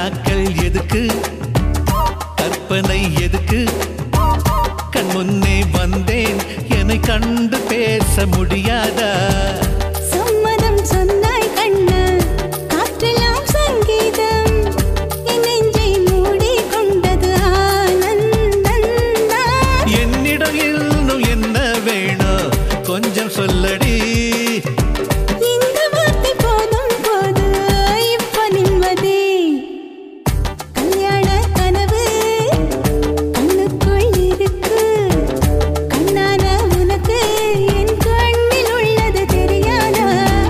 கணாக்கள் எதுக்கு கற்பனை எதுக்கு கண் முன்னே வந்தேன் என்னை கண்டு பேச முடியாதா சம்மதம் சொன்னாய் கண்ணா காற்றெல்லாம் சங்கீதம் என் நெஞ்சை மூடிக்கொண்டது ஆனந்தந்தான் என்னிடம் இன்னும் என்ன வேணும் கொஞ்சம் சொல்லடி இந்த வார்த்தை போதும் போது இப்ப நிம்மதி கல்யாண கனவு கண்ணுக்குள் இருக்கு கண்ணான உனக்கு என் கண்ணில் உள்ளது தெரியாதா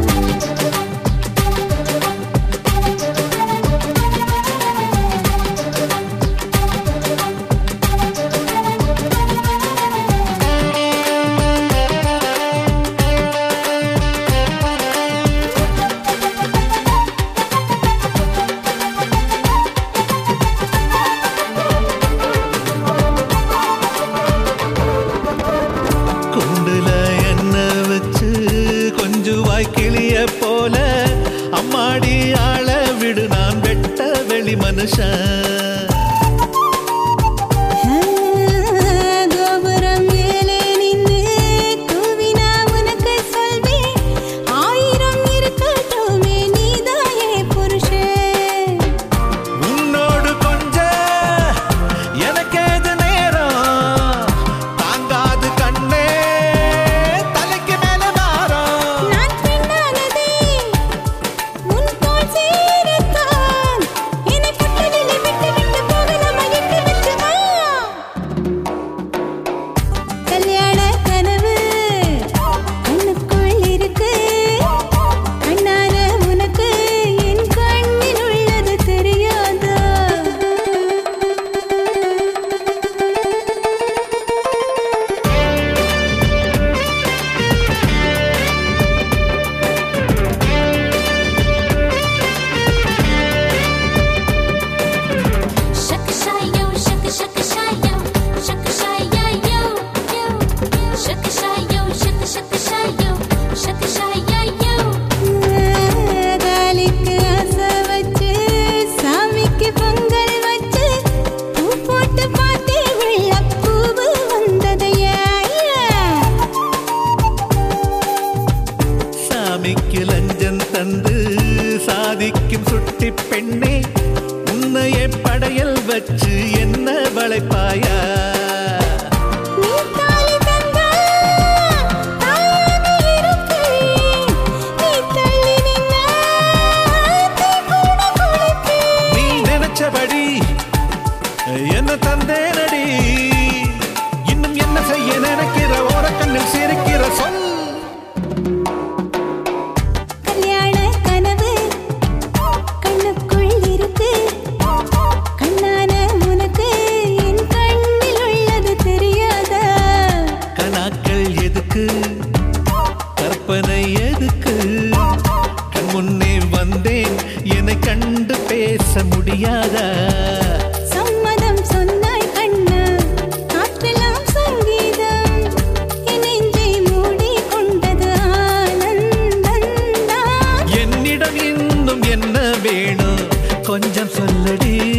குண்டுல என்ன வச்சு கொஞ்சுவாய் கிளிய போல அம்மாடி ஆள விடு நான் வெட்ட வெளி மனுஷன் கோபுரம் மேலே நின்று கூவினா உனக்கு சொல்வேன் ஆயிரம் இருக்கட்டுமே நீதாயே புருஷன் உன்னோடு கொஞ்ச எனக்கேது நேரம் தாங்காது கண்ணே தலைக்கு மேல வாரம் நான் பெண்ணானதே உன் தோள் சேரத்தான் என்னை பட்டதிலே விட்டு விட்டு போகலாமா எட்டு வச்சு வா கல்யாண கனவு கண்ணுக்குள் இருக்கு கண்ணான உனக்கு என் கண்ணில் உள்ளது தெரியாதா Shaka shy yo, shaka shaka shy yo, shaka shy yo yo yo. Shaka shy yo, shaka shaka shy yo, shaka shy yo yo. தாலிக்கு ஆசை வச்சு சாமிக்கு பொங்கல் வச்சு பூ போட்டு பார்த்தேன் வெள்ளப்பூவு வந்ததையா சாமிக்கு லஞ்சம் தந்து சாதிக்கும் சுட்டி பெண்ணே உன்னையே படையல் வச்சு என்ன வளைப்பாயா நீ தாலி தந்தா தாயாகி இருப்பேன் நீ தள்ளி நின்னா தீ கூட குளிப்பேன் நீ நினைச்சபடி என்ன தந்தேனடி இன்னும் என்ன செய்ய நினைக்கிற ஓரக்கண்ணில் சிரிக்கிற சொல் கல்யாண கனவு கண்ணுக்குள் இருக்கு கண்ணான உனக்கு என் கண்ணில் உள்ளது தெரியாதா கணாக்கள் எதுக்கு கற்பனை எதுக்கு கண் முன்னே வந்தேன் என்னை கண்டு பேச முடியாதா சம்மதம் சொன்னாய் கண்ணா காற்றெல்லாம் சங்கீதம் என் நெஞ்சை மூடிக்கொண்டது ஆனந்தந்தான் என்னிடம் இன்னும் என்ன வேணும் கொஞ்சம் சொல்லடி